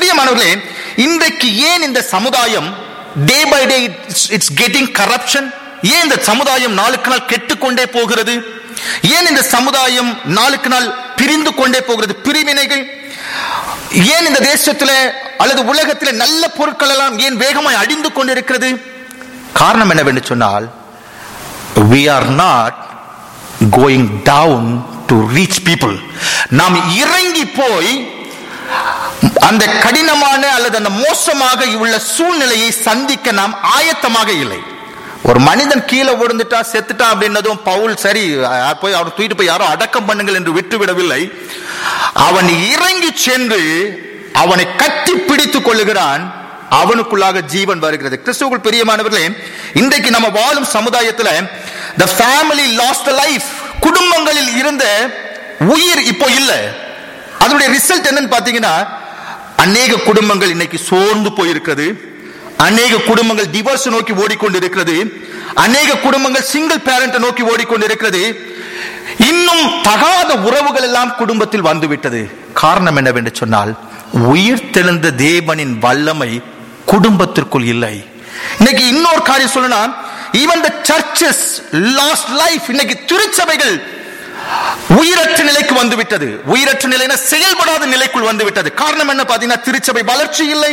பிரியமானவர்களே இன்றைக்கு ஏன் இந்த சமுதாயம் day by day it's getting corruption ஏன் இந்த சமுதாயம் நாளுக்கு நாள் கெட்டுக்கொண்டே போகிறது ஏன் இந்த சமுதாயம் நாளுக்கு நாள் பிரிந்து கொண்டே போகிறது பிரிவினைகள் ஏன் இந்த தேசத்துல அல்லது உலகத்திலே நல்ல பொருட்கள் எல்லாம் ஏன் வேகமாய் அடிந்து கொண்டிருக்கிறது காரணம் என்னவென்று சொன்னால் we are not going down to reach people நாம் இறங்கி போய் அந்த கடினமான அல்லது அந்த மோசமாக உள்ள சூழ்நிலையை சந்திக்க நாம் ஆயத்தமாக இல்லை ஒரு மனிதன் கீழே விழுந்துட்டா செத்துட்டா அப்படின்னதும் பவுல் சரி அஹ், போய் அவனை தூக்கிட்டு போய் யாரோ அடக்கம் பண்ணுங்கள் என்று விட்டுவிடவில்லை அவன் இறங்கி சென்று அவனை கட்டி பிடித்துக் கொள்ளுகிறான் அவனுக்குள்ளாக ஜீவன் வருகிறது கிறிஸ்துவுக்குள் பிரியமானவர்களே இன்றைக்கு நம்ம வாழும் சமுதாயத்துல the family lost a life குடும்பங்களில் இருந்த உயிர் இப்போ இல்ல அதனுடைய ரிசல்ட் என்னன்னு பாத்தீங்கன்னா அநேக குடும்பங்கள் இன்னைக்கு சோர்ந்து போயிருக்கிறது அநேக குடும்பங்கள் டிவோர்ஸ் நோக்கி ஓடிக்கொண்டிருக்கிறது அநேக குடும்பங்கள் சிங்கிள் பேரண்ட் நோக்கி ஓடிக்கொண்டிருக்கிறது இன்னும் தகாத உறவுகள் எல்லாம் குடும்பத்தில் வந்துவிட்டது காரணம் என்னவென்று சொன்னால் உயிர் தெழுந்த தேவனின் வல்லமை குடும்பத்திற்குள் இல்லை இன்னைக்கு இன்னொரு காரியம் சொல்லணும்னா even the churches lost life இன்னைக்கு திருச்சபைகள் உயிரற்ற நிலைக்கு வந்து விட்டது உயிரற்ற நிலைனா செயல்படாத நிலைக்குள் வந்து விட்டது காரணம் என்ன பாத்தீங்கன்னா திருச்சபை வளர்ச்சி இல்லை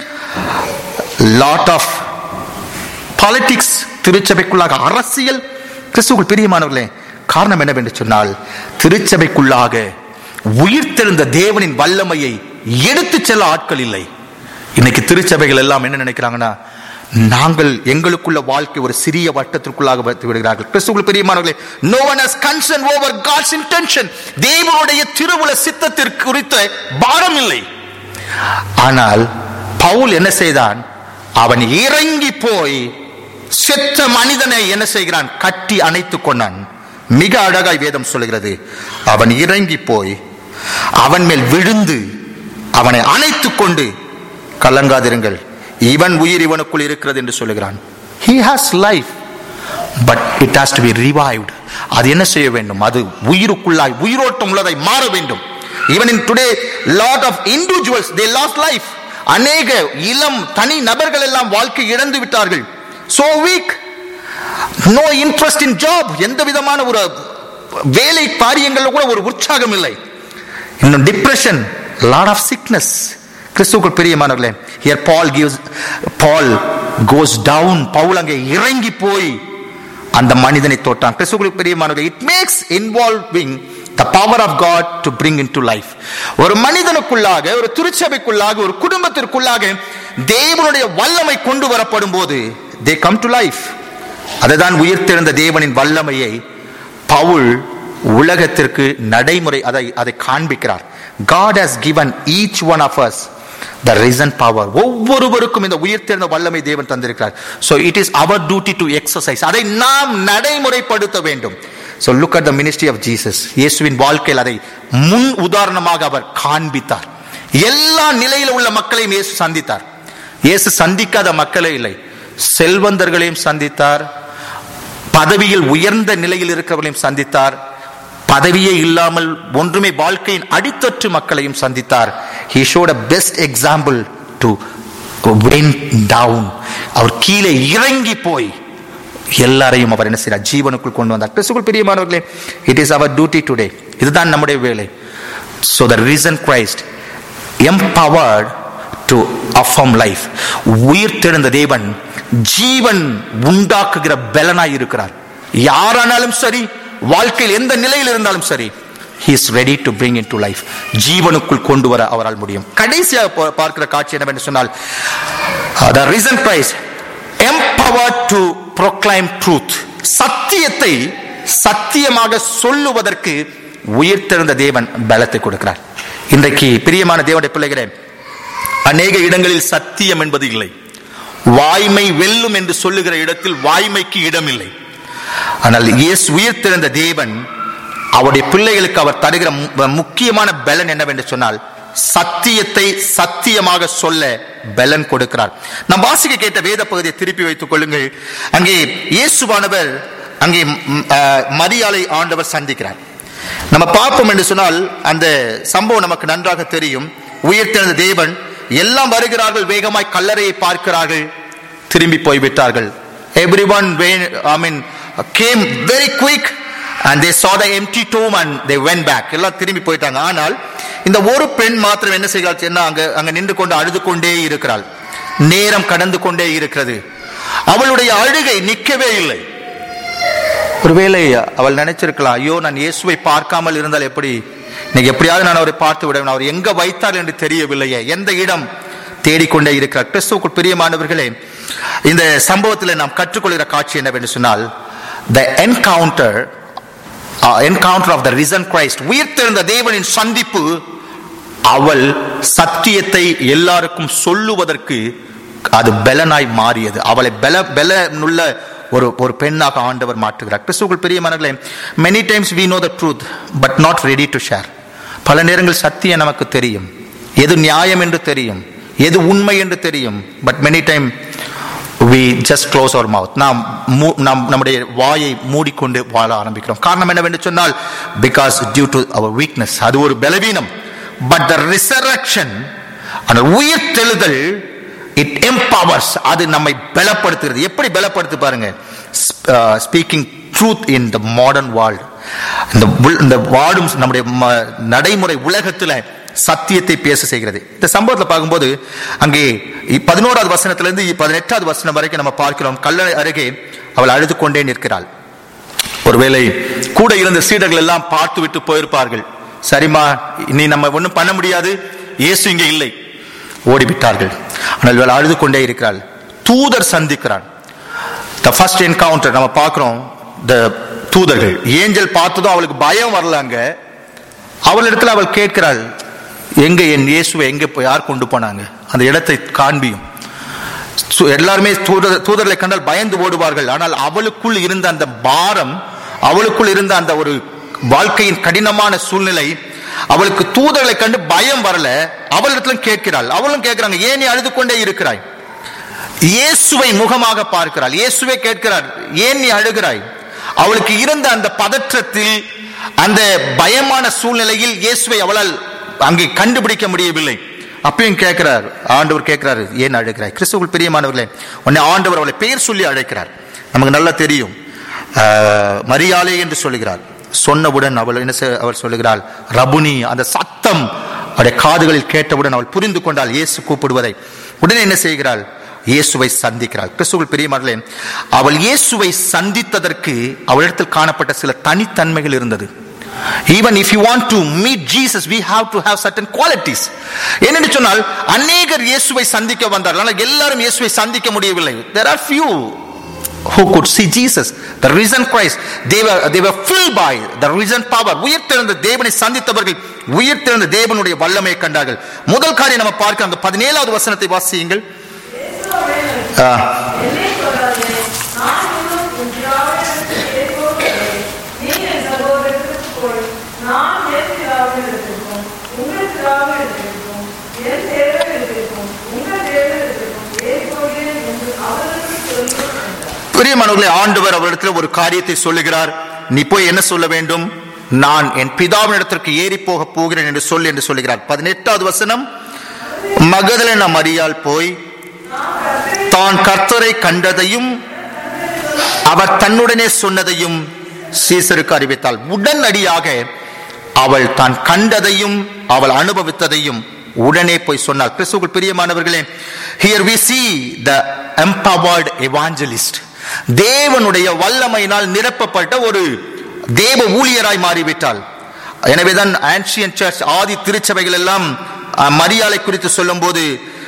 லாட் ஆஃப் பாலிடிக்ஸ் திருச்சபைக்குள்ளாக அரசியல் கிறிஸ்துக்குள் பிரியமானவர்களே காரணம் என்னவென்று சொன்னால் திருச்சபைக்குள்ளாக உயிர்த்தெழுந்த தேவனின் வல்லமையை எடுத்துச் செல்ல ஆட்கள் இல்லை இன்னைக்கு திருச்சபைகள் எல்லாம் என்ன நினைக்கிறாங்கன்னா நாங்கள் எங்களுக்குள்ள வாழ்க்கை ஒரு சிறிய வட்டத்திற்குள்ளாக வைத்து விடுகிறார்கள் கிறிஸ்துவுக்குள் பிரியமானவர்களே no one has concern over God's intention தேவனுடைய திருவுள சித்தத்திற்கு குறித்த பாரம் இல்லை ஆனால் பவுல் என்ன செய்தான் அவன் இறங்கி போய் செத்த மனிதனை என்ன செய்கிறான் கட்டி அணைத்துக் கொண்டான் மிக அழகாய் வேதம் சொல்கிறது அவன் இறங்கி போய் அவன் மேல் விழுந்து அவனை அணைத்துக் கொண்டு கலங்காதிருங்கள் இவன் உயிர் இவனுக்குள் இருக்கிறது என்று சொல்லுகிறான் he has life but it has to be revived அது என்ன செய்ய வேண்டும் அது உயிருக்குள்ளாய் உயிரோட்டம் உள்ளதை மாற வேண்டும் even in today lot of individuals they lost life அநேக இளம் தனி நபர்கள் எல்லாம் வாழ்க்கை இழந்து விட்டார்கள் so weak no interest in job எந்த விதமான ஒரு வேலை காரியங்கள்ல கூட ஒரு உற்சாகம் இல்லை இன்னும் டிப்ரெஷன் லாட் ஆஃப் சிக்னஸ் கிறிஸ்துவுக்குள் பிரியமானவர்களே here Paul gives Paul goes down பவுல் அங்கே இறங்கி போய் அந்த மனிதனை தோட்டான் கிறிஸ்துவுக்குள் பிரியமானவர்களே it makes involving the power of God to bring in to life ஒரு மனிதனுக்குள்ளாக ஒரு திருச்சபைக்குள்ளாக ஒரு குடும்பத்திற்குள்ளாக தேவனுடைய வல்லமை கொண்டு வரப்படும் போது தே கம் டு லைஃப் அதுதான் உயிர்த்தெழுந்த தேவனின் வல்லமையை பவுல் உலகத்திற்கு நடைமுறை அதை அதை காண்பிக்கிறார் God has given each one of us the risen power ஒவ்வொருவருக்கும் இந்த உயிர்த்தெழுந்த வல்லமை தேவன் தந்திருக்கிறார் so it is our duty to exercise அதை நாம் நடைமுறைப்படுத்த வேண்டும் so look at the ministry of jesus இயேசுவின் வாழ்க்கையில் அதை முன் உதாரணமாக அவர் காண்பித்தார் எல்லா நிலையில உள்ள மக்களையும் இயேசு சந்தித்தார் இயேசு சந்திக்காத மக்களே இல்லை செல்வந்தர்களையும் சந்தித்தார் பதவியில் உயர்ந்த நிலையில் இருக்கிறவர்களையும் சந்தித்தார் பதவியே இல்லாமல் ஒன்றுமே வாழ்க்கையின் அடித்தட்டு மக்களையும் சந்தித்தார் he showed a best example to went down அவர் கீழே இறங்கி போய் எல்லாரையும் அவர் என்ன செய்கிறார் ஜீவனுக்குள் கொண்டு வந்தார் கிறிஸ்துக்குள் பிரியமானவர்களே it is our duty today இதுதான் நம்முடைய வேலை so the risen Christ empowered to affirm life உயிர் தெழுந்த தேவன் ஜீவன் உண்டாக்குகிற பலனாய் இருக்கிறார் யாரானாலும் சரி வாழ்க்கையில் எந்த நிலையில் இருந்தாலும் சரி he is ready to bring into life ஜீவனுக்குள் கொண்டு வர அவரால் முடியும் கடைசியாக பா- பார்க்கிற காட்சி என்னவென்று சொன்னால் uh, the risen Christ empowered to proclaim truth சத்தியத்தை சத்தியமாக சொல்லுவதற்கு உயிர்த்தெழுந்த தேவன் பலத்தை கொடுக்கிறார் இன்றைக்கு பிரியமான தேவனுடைய பிள்ளைகளே அநேக இடங்களில் சத்தியம் என்பது இல்லை வாய்மை வெல்லும் என்று சொல்லுகிற இடத்தில் வாய்மைக்கு இடம் இல்லை ஆனால் இயேசு உயிர்த்தெழுந்த தேவன் அவருடைய பிள்ளைகளுக்கு அவர் தருகிற மு- முக்கியமான பலன் என்னவென்று சொன்னால் சத்தியத்தை சத்தியமாக சொல்ல பலன் கொடுக்கிறார் நாம் வாசிக்க கேட்ட வேத பகுதியை திருப்பி வைத்துக் கொள்ளுங்கள் அங்கே இயேசுவானவர் அங்கே ம், அஹ், மரியாளை ஆண்டவர் சந்திக்கிறார் நம்ம பார்ப்போம் என்று சொன்னால் அந்த சம்பவம் நமக்கு நன்றாக தெரியும் உயிர்த்தெழுந்த தேவன் எல்லாம் வருகிறார்கள் வேகமாய் கல்லறையை பார்க்கிறார்கள் திரும்பி போய்விட்டார்கள் everyone went, I mean, came very quick and they saw the empty tomb and they went back எல்லாம் திரும்பி போயிட்டாங்க ஆனால் இந்த ஒரு பெண் மாத்திரம் என்ன செய்கிறாள் என்ன அங்க அங்க நின்று கொண்டு அழுது கொண்டே இருக்கிறாள் நேரம் கடந்து கொண்டே இருக்கிறது அவளுடைய அழுகை நிற்கவே இல்லை ஒருவேளை அவள் நினைச்சிருக்கலாம் ஐயோ நான் இயேசுவை பார்க்காமல் இருந்தால் எப்படி இன்னைக்கு எப்படியாவது நான் அவரை பார்த்து விடுவேன் அவர் எங்க வைத்தார் என்று தெரியவில்லையே எந்த இடம் தேடிக்கொண்டே இருக்கிறார் கிறிஸ்துவுக்குள் பிரியமானவர்களே இந்த சம்பவத்தில் நாம் கற்றுக்கொள்கிற காட்சி என்னவென்று சொன்னால் the encounter encounter of the risen Christ உயிர்த்தெழுந்த தேவனின் சந்திப்பு அவள் சத்தியத்தை எல்லாருக்கும் சொல்லுவதற்கு அது பலனாய் மாறியது அவளை பல பலனுள்ள ஒரு ஒரு பெண்ணாக ஆண்டவர் மாற்றுகிறார் கிறிஸ்துக்குள் பிரியமானங்களே many times we know the truth but not ready to share பல நேரங்கள் சத்தியம் நமக்கு தெரியும் எது நியாயம் என்று தெரியும் எது உண்மை என்று தெரியும் but many time we just close our mouth நாம் மூ- நாம் நம்முடைய வாயை மூடிக்கொண்டு வாழ ஆரம்பிக்கிறோம் காரணம் என்னவென்று சொன்னால் because due to our weakness அது ஒரு பலவீனம் பட் த ரிசரக்ஷன் அந்த உயிர் தெழுதல் இட் எம்பவர்ஸ் அது நம்மை பலப்படுத்துகிறது எப்படி பலப்படுத்து பாருங்க speaking truth in the modern world இந்த உள்- இந்த வாடும் நம்முடைய ம- நடைமுறை உலகத்துல சத்தியத்தை பேச செய்கிறது இந்த சம்பவத்தில் பார்க்கும்போது அங்கே இ- பதினோராவது வசனத்திலிருந்து இ- பதினெட்டாவது வசனம் வரைக்கும் நம்ம பார்க்கிறோம் கல்லறை அருகே அவள் அழுது கொண்டே நிற்கிறாள் ஒருவேளை கூட இருந்த சீடர்கள் எல்லாம் பார்த்து விட்டு போயிருப்பார்கள் சரிம்மா நீ நம்ம ஒண்ணும் பண்ண முடியாது இயேசு இங்கே இல்லை ஓடிவிட்டார்கள் ஆனால் இவள் அழுது கொண்டே இருக்கிறாள் தூதர் சந்திக்கிறான் த ஃபர்ஸ்ட் என்கவுண்டர் நம்ம பார்க்கிறோம் த தூதர்கள் ஏஞ்சல் பார்த்ததும் அவளுக்கு பயம் வரல அங்க அவளிடத்துல அவள் கேட்கிறாள் எங்க என் இயேசுவை எங்க போய் யார் கொண்டு போனாங்க அந்த இடத்தை காண்பியும் சு- எல்லாருமே தூதர் தூதர்களை கண்டால் பயந்து ஓடுவார்கள் ஆனால் அவளுக்குள் இருந்த அந்த பாரம் அவளுக்குள் இருந்த அந்த ஒரு வாழ்க்கையின் கடினமான சூழ்நிலை அவளுக்கு தூதர்களை கண்டு பயம் வரல அவளிடத்திலும் கேட்கிறாள் அவளும் கேட்கிறாங்க ஏன் நீ அழுது கொண்டே இருக்கிறாய் இயேசுவை முகமாக பார்க்கிறாள் இயேசுவே கேட்கிறார் ஏன் நீ அழுகிறாய் அவளுக்கு இருந்த அந்த பதற்றத்தில் அந்த பயமான சூழ்நிலையில் இயேசுவை அவளால் அங்கே கண்டுபிடிக்க முடியவில்லை அப்பயும் கேட்கிறார் ஆண்டவர் கேட்கிறார் ஏன் அழைக்கிறாய் கிறிஸ்துவுக்குள் பிரியமானவர்களே உன்னை ஆண்டவர் அவளை பெயர் சொல்லி அழைக்கிறார் நமக்கு நல்லா தெரியும் ஆஹ், மரியாளே என்று சொல்லுகிறார் சொன்னவுடன் அவள் என்ன செய்- அவள் சொல்லுகிறாள் ரபுனி அந்த சத்தம் அவருடைய காதுகளில் கேட்டவுடன் அவள் புரிந்து கொண்டாள் இயேசு கூப்பிடுவதை உடனே என்ன செய்கிறாள் இயேசுவை சந்திக்கிறாள் கிறிஸ்துவுக்குள் பிரியமானவர்களே அவள் இயேசுவை சந்தித்ததற்கு அவளிடத்தில் காணப்பட்ட சில தனித்தன்மைகள் இருந்தது even if you want to meet Jesus we have to have certain qualities என்னென்னு சொன்னால் அநேகர் இயேசுவை சந்திக்க வந்தார்கள் ஆனால் எல்லாரும் இயேசுவை சந்திக்க முடியவில்லை there are few who could see Jesus, the risen Christ. They were, they were filled by the risen power. உயிர்த்தெழுந்த தேவனை சந்தித்தவர்கள் உயிர்த்தெழுந்த தேவனுடைய வல்லமையை கண்டார்கள் முதல் காரியம் நம்ம பார்க்க அந்த பதினேழாவது வசனத்தை வாசியுங்கள் ஆ, என்னை சொல்லாதே. நான் இன்னும் உன் பிதாவினிடத்தில் கேட்போவதில்லை. நீ என் சகோதரத்திற்கு போய், நான் என் பிதாவினிடத்திற்கும், உங்கள் பிதாவினிடத்திற்கும், என் தேவனிடத்திற்கும், உங்கள் தேவனிடத்திற்கும் ஏறிப்போகிறேன் என்று அவர்களுக்கு சொல்லு என்றார். பிரியமானவர்களே ஆண்டவர் அவரிடத்தில் ஒரு காரியத்தை சொல்லுகிறார் நீ போய் என்ன சொல்ல வேண்டும் நான் என் பிதாவினிடத்திற்கு ஏறி போக போகிறேன் என்று சொல்லு என்று சொல்லுகிறார் பதினெட்டாவது வசனம் மகதலேன மரியாள் போய் தான் கர்த்தரை கண்டதையும் அவர் தன்னுடனே சொன்னதையும் சீசருக்கு அறிவித்தாள் உடனடியாக அவள் தான் கண்டதையும் அவள் அனுபவித்ததையும் உடனே போய் சொன்னாள் கிறிஸ்துவுக்குள் பிரியமானவர்களே here we see the empowered evangelist தேவனுடைய வல்லமையினால் நிரப்பப்பட்ட ஒரு தேவ ஊழியராய் மாறிவிட்டாள் எனவேதான் ஆன்சியன் சர்ச் ஆதி திருச்சபைகள் எல்லாம் அஹ், மரியாளை குறித்து சொல்லும்போது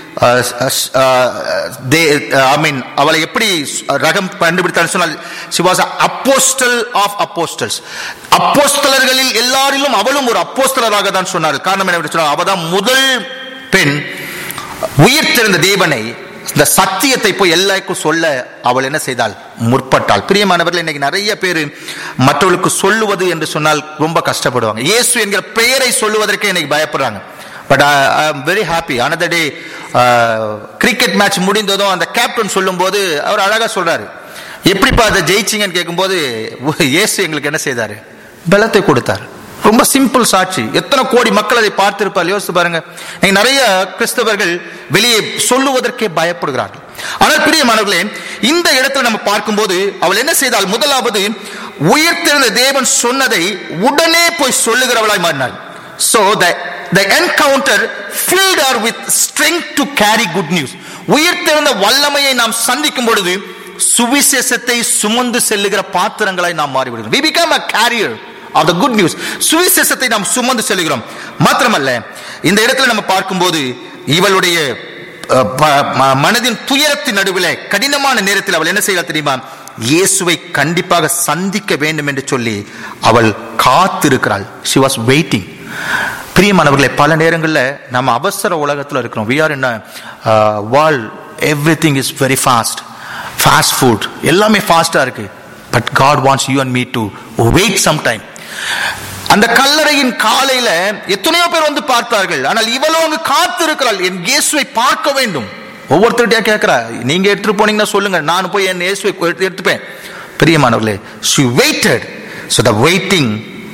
ஐ மீன் அவளை எப்படி ரகம் கண்டுபிடித்தான்னு சொன்னால் she was a apostle of apostles அப்போஸ்தலர்களில் எல்லாரிலும் அவளும் ஒரு அப்போஸ்தலராக தான் சொன்னார் காரணம் என்ன சொன்னால் அவ தான் முதல் பெண் உயிர்த்தெழுந்த தேவனை இந்த சத்தியத்தை போய் எல்லாருக்கும் சொல்ல அவள் என்ன செய்தாள் முற்பட்டாள் பிரியமானவர்கள் இன்னைக்கு நிறைய பேர் மற்றவர்களுக்கு சொல்லுவது என்று சொன்னால் ரொம்ப கஷ்டப்படுவாங்க இயேசு என்கிற பெயரை சொல்லுவதற்கே இன்னைக்கு பயப்படுறாங்க but I am very happy another day cricket match முடிந்ததும் அந்த கேப்டன் சொல்லும்போது அவர் அழகா சொல்றாரு எப்படிப்பா அதை ஜெயிச்சிங்கன்னு கேட்கும்போது இயேசு எங்களுக்கு என்ன செய்தாரு பலத்தை கொடுத்தார் ரொம்ப சிம்பிள் சாட்சி எத்தனை கோடி மக்கள் அதை பார்த்திருப்பார் யோசித்து பாருங்க இன்னைக்கு நிறைய கிறிஸ்தவர்கள் வெளியே சொல்லுவதற்கே பயப்படுகிறார்கள் ஆனால் பிரியமானவர்களே இந்த இடத்துல நம்ம பார்க்கும்போது அவள் என்ன செய்தால் முதலாவது உயிர்த்தெழுந்த தேவன் சொன்னதை உடனே போய் சொல்லுகிறவளாய் மாறினாள் so the the encounter filled her with strength to carry good news உயிர்த்தெழுந்த வல்லமையை நாம் சந்திக்கும் பொழுது சுவிசேஷத்தை சுமந்து செல்லுகிற பாத்திரங்களாய் நாம் மாறிவிடுகிறோம் we become a carrier of the good news சுவிசேஷத்தை நாம் சுமந்து செல்லுகிறோம் மாத்திரமல்ல இந்த இடத்துல நம்ம பார்க்கும்போது இவளுடைய அஹ், ப- ம- மனதின் துயரத்தின் நடுவில் கடினமான நேரத்தில் அவள் என்ன செய்யலாம் தெரியுமா இயேசுவை கண்டிப்பாக சந்திக்க வேண்டும் என்று சொல்லி அவள் காத்திருக்கிறாள் she was waiting பிரியமானவர்களே பல நேரங்களில் நம்ம அவசர உலகத்தில் இருக்கிறோம் we are in a uh, world everything is very fast fast food எல்லாமே ஃபாஸ்டா இருக்கு but God wants you and me to wait some time அந்த கல்லறையின் காலையில எத்தனையோ பேர் வந்து பார்த்தார்கள் ஆனால் இவளோ அங்கு காத்திருக்கிறாள் என் இயேசுவை பார்க்க வேண்டும் ஒவ்வொருத்தருடைய கேட்கிறா நீங்க எடுத்துட்டு போனீங்கன்னா சொல்லுங்க நான் போய் என் இயேசுவை எடுத்து- எடுத்துப்பேன் பிரியமானவர்களே she waited so the waiting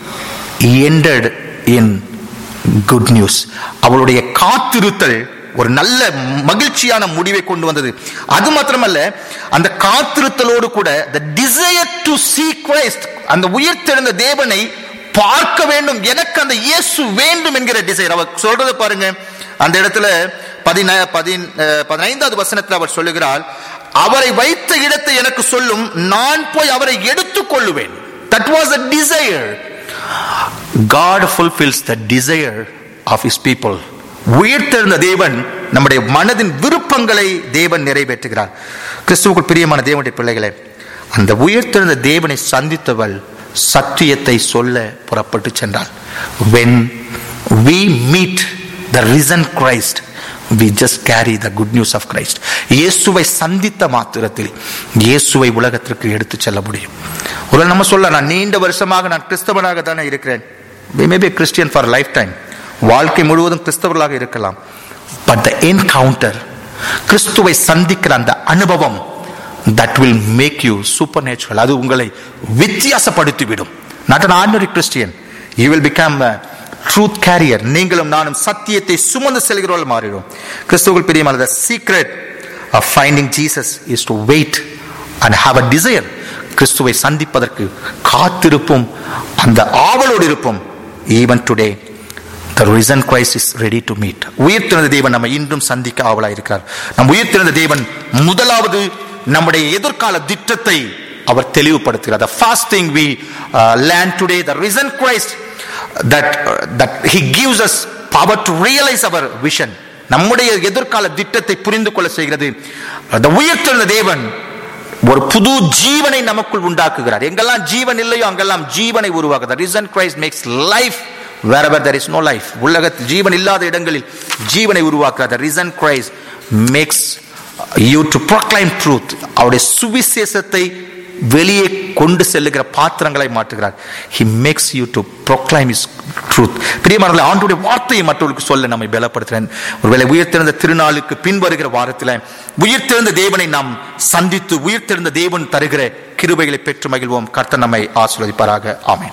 ended in good news அவளுடைய காத்திருத்தல் ஒரு நல்ல மகிழ்ச்சியான முடிவை கொண்டு வந்தது அது மாத்திரமல்ல அந்த காத்திருத்தலோடு கூட the desire to see Christ அந்த உயிர்த்தெழுந்த தேவனை பார்க்க வேண்டும் எனக்கு அந்த இயேசு வேண்டும் என்கிற டிசைர் அவர் சொல்றத பாருங்க அந்த இடத்துல பதின பதின் அஹ், பதினைந்தாவது வசனத்தில் அவர் சொல்லுகிறார் அவரை வைத்த இடத்தை எனக்கு சொல்லும் நான் போய் அவரை எடுத்துக் கொள்ளுவேன் that was a desire God fulfills the desire of his people உயிர்த்தெழுந்த தேவன் நம்முடைய மனதின் விருப்பங்களை தேவன் நிறைவேற்றுகிறார் கிறிஸ்துவுக்குள் பிரியமான தேவனுடைய பிள்ளைகளே அந்த உயிர்த்தெழுந்த தேவனை சந்தித்தவள் சத்தியத்தை சொல்ல புறப்பட்டு சென்றாள் when we meet the risen Christ we just carry the good news of Christ இயேசுவை சந்தித்த மாத்திரத்தில் இயேசுவை உலகத்திற்கு எடுத்துச் செல்ல முடியும் ஒரு நம்ம சொல்ல நான் நீண்ட வருஷமாக நான் கிறிஸ்தவனாக தானே இருக்கிறேன் we may be a Christian for a lifetime வாழ்க்கை முழுவதும் கிறிஸ்தவர்களாக இருக்கலாம் பட் த என்கவுண்டர் கிறிஸ்துவை சந்திக்கிற அந்த அனுபவம் that will make you supernatural அது உங்களை வித்தியாசப்படுத்தி விடும் not an ordinary Christian you will become truth carrier நீங்களும் நானும் சத்தியத்தை சுமந்து செல்கிறவர்கள் மாறிடும் கிறிஸ்துவுக்குள் பிரியமான secret of finding Jesus is to wait and have a desire கிறிஸ்துவை சந்திப்பதற்கு காத்திருப்போம் அந்த ஆவலோடு இருப்போம் even today the risen Christ is ready to meet உயிர்த்திருந்த தேவன் நம்ம இன்றும் சந்திக்க ஆவலாக இருக்கிறார் நம் உயிர்த்திருந்த தேவன் முதலாவது நம்முடைய எதிர்கால திட்டத்தை அவர் தெளிவுபடுத்துகிறார் the first thing we uh, learn today the risen christ that uh, that he gives us power to realize our vision நம்முடைய எதிர்கால திட்டத்தை புரிந்து கொள்ள செய்கிறது the உயிர்த்தெழுந்த தேவன் ஒரு புது ஜீவனை நமக்குள் உண்டாக்குகிறார் எங்கெல்லாம் ஜீவன் இல்லையோ அங்கெல்லாம் ஜீவனை உருவாக்குகிறார் risen Christ makes life wherever there is no life உலகத்தில் ஜீவன் இல்லாத இடங்களில் ஜீவனை உருவாக்குகிறார் risen Christ makes you to proclaim truth அவருடைய சுவிசேஷத்தை வெளியே கொண்டு செல்லுகிற பாத்திரங்களை மாற்றுகிறார் he makes you to proclaim his truth பிரியமானவர்களே ஆண்டுடைய வார்த்தையை மற்றவர்களுக்கு சொல்ல நம்மை பலப்படுத்துகிறேன் ஒருவேளை உயிர்த்தெழுந்த திருநாளுக்கு பின்வருகிற வாரத்தில் உயிர்த்தெழுந்த தேவனை நாம் சந்தித்து உயிர்த்தெழுந்த தேவன் தருகிற கிருபைகளை பெற்று மகிழ்வோம் கர்த்தர் நம்மை ஆசீர்வதிப்பாராக ஆமென்